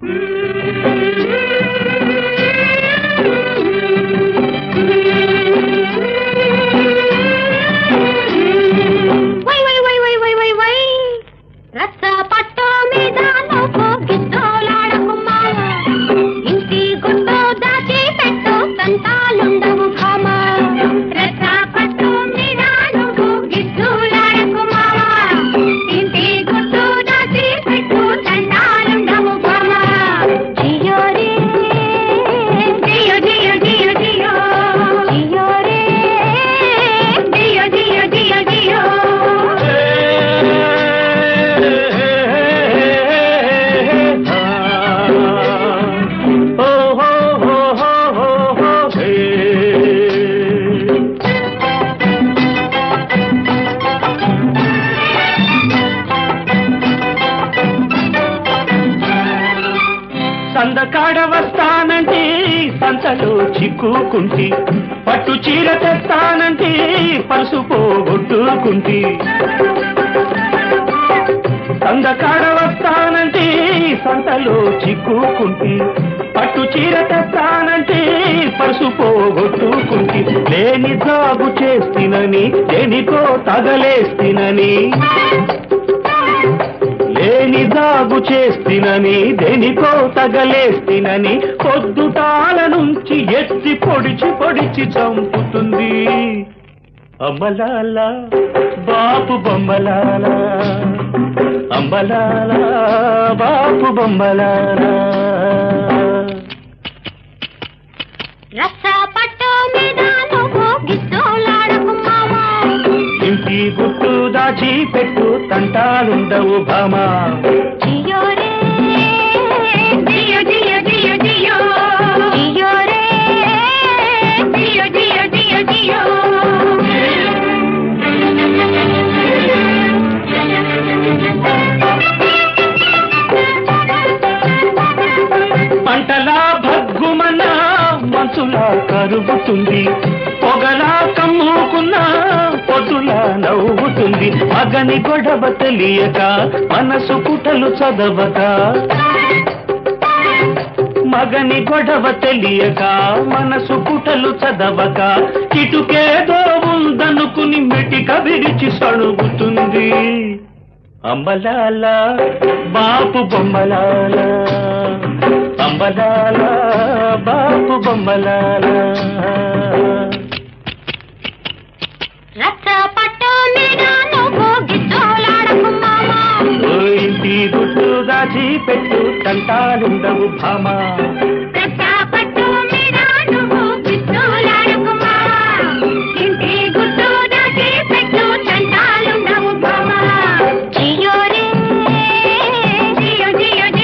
why వై వై వై వై వై వై రచ్చ పట్టు మీద నువ్వు గిద్దోలాడకుమ్మా ఇంటి గుట్టు దాచి పెట్టు తంటాలుండవు భామ రచ్చ పట్టు మీద నువ్వు గిద్దోలాడకుమ్మా ఇంటి గుట్టు దాచి పెట్టు తంటాలుండవు భామ జియో రే జియో జియో జియో జియో జియో రే జియో జియో జియో జియో సందకాడ వస్తానంటే సంతలో చిక్కుకుంటి పట్టు చీర తెస్తానంటే పరుసు పోగొట్టుకుంటి సందకాడ వస్తానంటే సంతలో చిక్కుకుంటి పట్టు చీర తెస్తానంటే పరుసు పోగొట్టుకుంటి లేని జాగు చేస్తినని దేనికో తగలేస్తినని లేని దాగు చేస్తినని దేనికో తగలేస్తినని పొద్దుటాల నుంచి ఎత్తి పొడిచి పొడిచి చంపుతుంది అమ్మలాల బాపు బొమ్మలాల అంబలాల బాపు బొమ్మలాల రచ్చ పట్టు మీద నువ్వు గిద్దోలాడకుమ్మావా ఇంటి గుట్టు దాచి పెట్టు తంటాలుండవు భామా జియో రే జియో జియో జియో జియో జియో రే జియో జియో జియో జియో పంటలా భగ్గుమన మంచులా కరుగుతుంది పొగలా కమ్ముకున్నా పొద్దులా నవ్వుతుంది మగని గొడవ తెలియక మనసు పుటలు చదవక మగని గొడవ తెలియక మనసు పుటలు చదవక ఇటుకేదో ఉందనుకుని మెటిక విరిచి సణుగుతుంది అంబలాల బాపు బొమ్మలాల అంబలాల బాపు బొమ్మలాల రచ్చ పట్టు మీద నువ్వు గిద్దోలాడకుమ్మావా ఓ ఇంటి గుట్టు దాచి పెట్టు తంటాలుండవు భామా